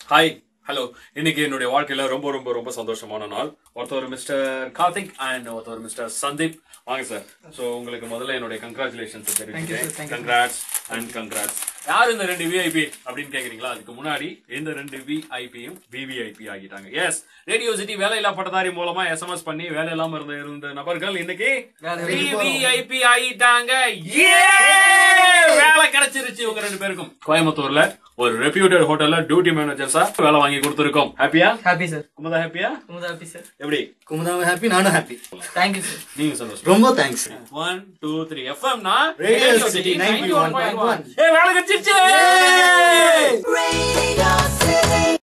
Hi hello இன்னைக்கு என்னுடைய வாழ்க்கையில ரொம்ப ரொம்ப ரொம்ப சந்தோஷமான நாள் ஒருத்தர் மிஸ்டர் கார்த்திக் அண்ட் ஒருத்தர் மிஸ்டர் சந்தீப் வாங்க சார் சோ உங்களுக்கு முதல்ல என்னுடைய கங்க்ராச்சுலேஷன்ஸ் Thank you, sir. தெரிவிக்கிறேன் Thank you. Congrats and congrats யார் இந்த ரெண்டு விஐபி அப்படின்னு கேக்குறீங்களா அதுக்கு முன்னாடி இந்த ரெண்டு விஐபியும் விவிஐபி ஆகிட்டாங்க yes radio city Velaiyilla Pattathari மூலமா எஸ்எம்எஸ் பண்ணி வேலை இல்லாம இருந்த இருந்த நபர்கள் இன்னைக்கு வேலைக்கு போறோம். விவிஐபி ஆகிட்டாங்க Yeah! வேலை கிடைச்சிருச்சு உங்க ரெண்டு பேருக்கும் கோயம்புத்தூர்ல ஒரு ரெப்யூட்டட் ஹோட்டல்ல டியூட்டி மேனேஜர்ஸா வேலை வாங்கி கொடுத்துருக்கோம் ஹாப்பியா ஹாப்பி சார் குமுதா ஹாப்பியா குமுதா ஹாப்பி சார் எப்படி குமுதாவும் ஹாப்பி நானும் ஹாப்பி தேங்க்யூ சார் நீங்க சந்தோஷம் ரொம்ப தேங்க்ஸ் ஒன் டூ த்ரீ எஃப்எம்னா Radio City 91.1. ஏ வேலை கிடைச்சிருச்சு Radio City.